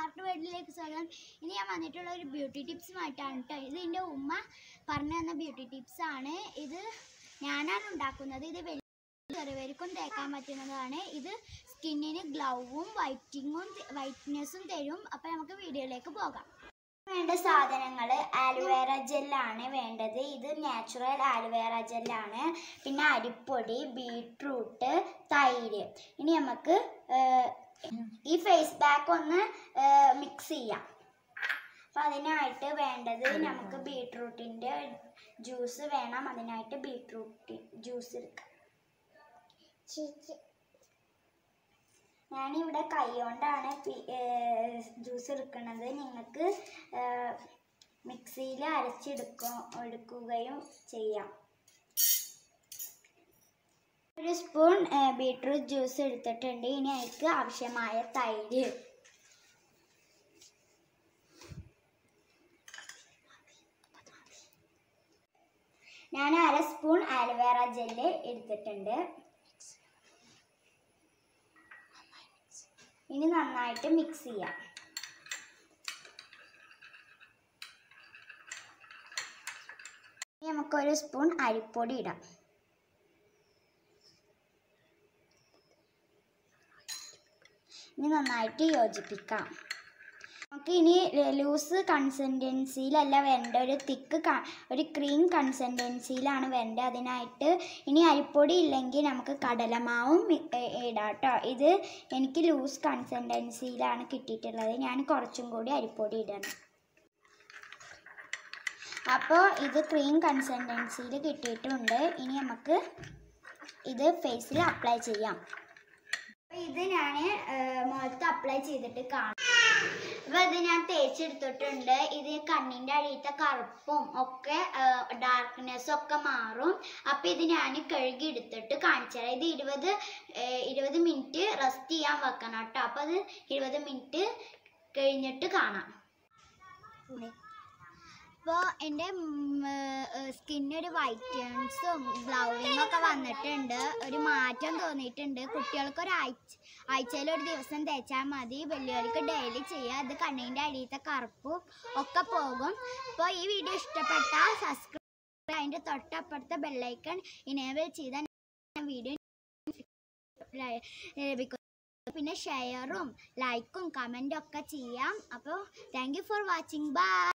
smart വേൾഡിലേക്ക് സ്വാഗതം ഇനി ഞാൻ വന്നിട്ടുള്ള ഒരു ബ്യൂട്ടി ടിപ്സുമായിട്ടാണ് കേട്ടോ ഇത് എൻ്റെ ഉമ്മ പറഞ്ഞു തന്ന ബ്യൂട്ടി ടിപ്സ് ആണ് ഇത് ഞാനാണ് ഉണ്ടാക്കുന്നത് ഇത് വലിയ ചെറുപേർക്കും തേക്കാൻ പറ്റുന്നതാണ് ഇത് സ്കിന്നിന് ഗ്ലൗവും വൈറ്റിങ്ങും വൈറ്റ്നെസ്സും തരും അപ്പോൾ നമുക്ക് വീഡിയോയിലേക്ക് പോകാം വേണ്ട സാധനങ്ങൾ ആലുവേറ ജെല്ലാണ് വേണ്ടത് ഇത് നാച്ചുറൽ ആലുവേറ ജെല്ലാണ് പിന്നെ അരിപ്പൊടി ബീട്രൂട്ട് തൈര് ഇനി നമുക്ക് ഏഹ്, ഈ ഫേസ് പാക്ക് ഒന്ന് മിക്സ് ചെയ്യാം അപ്പം അതിനായിട്ട് വേണ്ടത് നമുക്ക് ബീട്രൂട്ടിൻ്റെ ജ്യൂസ് വേണം അതിനായിട്ട് ബീട്രൂട്ട് ജ്യൂസ് എടുക്കാം ഞാനിവിടെ കൈ കൊണ്ടാണ് ജ്യൂസ് എടുക്കുന്നത് നിങ്ങൾക്ക് മിക്സിയിൽ അരച്ചെടുക്ക എടുക്കുകയും ചെയ്യാം ഒരു സ്പൂൺ ബീട്രൂട്ട് ജ്യൂസ് എടുത്തിട്ടുണ്ട് ഇനി അതിലേക്ക് ആവശ്യമായ തൈര് ഞാൻ അര സ്പൂൺ ആലുവേറ ജെല്ല് എടുത്തിട്ടുണ്ട് ഇനി നന്നായിട്ട് മിക്സ് ചെയ്യാം ഇനി നമുക്കൊരു സ്പൂൺ അരിപ്പൊടി ഇടാം ഇനി നന്നായിട്ട് യോജിപ്പിക്കാം നമുക്ക് ഇനി ലൂസ് കൺസിസ്റ്റൻസിയിലല്ല വേണ്ട ഒരു തിക്ക് ഒരു ക്രീം കൺസിസ്റ്റൻസിയിലാണ് വേണ്ടത് അതിനായിട്ട് ഇനി അരിപ്പൊടി ഇല്ലെങ്കിൽ നമുക്ക് കടലമാവും മി- ഏ- ഇടാം കേട്ടോ ഇത് എനിക്ക് ലൂസ് കൺസിസ്റ്റൻസിയിലാണ് കിട്ടിയിട്ടുള്ളത് ഞാൻ കുറച്ചും കൂടി അരിപ്പൊടി ഇടണം അപ്പോൾ ഇത് ക്രീം കൺസിസ്റ്റൻസിയിൽ കിട്ടിയിട്ടുണ്ട് ഇനി നമുക്ക് ഇത് ഫേസിൽ അപ്ലൈ ചെയ്യാം അപ്പോൾ ഇത് ഞാൻ മുഖത്ത് അപ്ലൈ ചെയ്തിട്ട് കാണാം അപ്പോൾ ഇത് ഞാൻ തേച്ചെടുത്തിട്ടുണ്ട് ഇത് കണ്ണിൻ്റെ അടിയത്തെ കറുപ്പും ഒക്കെ ഡാർക്ക്നെസ്സും ഒക്കെ മാറും അപ്പോൾ ഇത് ഞാൻ കഴുകി എടുത്തിട്ട് കാണിച്ചു തരാം ഇത് ഇരുപത് ഏഹ്, ഇരുപത് മിനിറ്റ് റെസ്റ്റ് ചെയ്യാൻ വെക്കണം കേട്ടോ അപ്പോൾ അത് ഇരുപത് മിനിറ്റ് കഴിഞ്ഞിട്ട് കാണാം ഇപ്പോൾ എൻ്റെ സ്കിന്നൊരു വൈറ്റൻസും ഗ്ലൗവിങ് ഒക്കെ വന്നിട്ടുണ്ട് ഒരു മാറ്റം തോന്നിയിട്ടുണ്ട് കുട്ടികൾക്ക് ഒരു ആഴ്ച ആഴ്ചയിൽ ഒരു ദിവസം തേച്ചാൽ മതി വലിയവർക്ക് ഡെയിലി ചെയ്യുക അത് കണ്ണിൻ്റെ അടിയത്തെ കറുപ്പും ഒക്കെ പോകും അപ്പോൾ ഈ വീഡിയോ ഇഷ്ടപ്പെട്ടാൽ സബ്സ്ക്രൈബ് അതിൻ്റെ തൊട്ടപ്പുറത്തെ ബെല്ലൈക്കൺ ഇനേബിൾ ചെയ്താൽ വീഡിയോ ലഭിക്കും പിന്നെ ഷെയറും ലൈക്കും കമൻറ്റും ഒക്കെ ചെയ്യാം അപ്പോൾ thank you for watching by